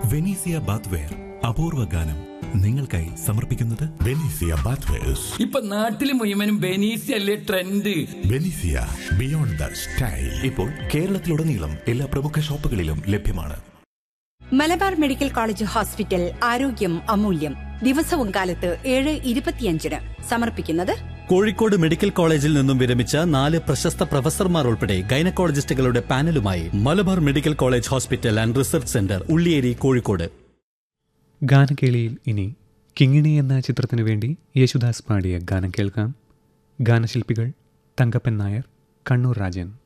Venezia bathware അപൂർവ ഗാനം നിങ്ങൾക്കായി സമർപ്പിക്കുന്നത് ബെനീസിയ ബാത്വേഴ്സ് ഇപ്പൊ നാട്ടില് മുഴുവനും ബെനീസി അല്ലേ ട്രെൻഡ് ബെനീസിയ ബിയോണ്ട് ദ സ്റ്റൈൽ ഇപ്പോൾ കേരളത്തിലുടനീളം എല്ലാ പ്രമുഖ ഷോപ്പുകളിലും ലഭ്യമാണ് മലബാർ മെഡിക്കൽ കോളേജ് ഹോസ്പിറ്റൽ ആരോഗ്യം അമൂല്യം ദിവസവും കാലത്ത് ഏഴ് ഇരുപത്തിയഞ്ചിന് സമർപ്പിക്കുന്നത് കോഴിക്കോട് മെഡിക്കൽ കോളേജിൽ നിന്നും വിരമിച്ച നാല് പ്രശസ്ത പ്രൊഫസർമാർ ഉൾപ്പെടെ ഗൈനക്കോളജിസ്റ്റുകളുടെ പാനലുമായി Malabar medical college hospital and research centre Ulliyeri Kozhikode ഗാനകേളിയിൽ ഇനി കിങ്ങിണി എന്ന ചിത്രത്തിനു വേണ്ടി യേശുദാസ് പാടിയ ഗാനം കേൾക്കാം ഗാനശില്പികൾ തങ്കപ്പൻ നായർ കണ്ണൂർ രാജൻ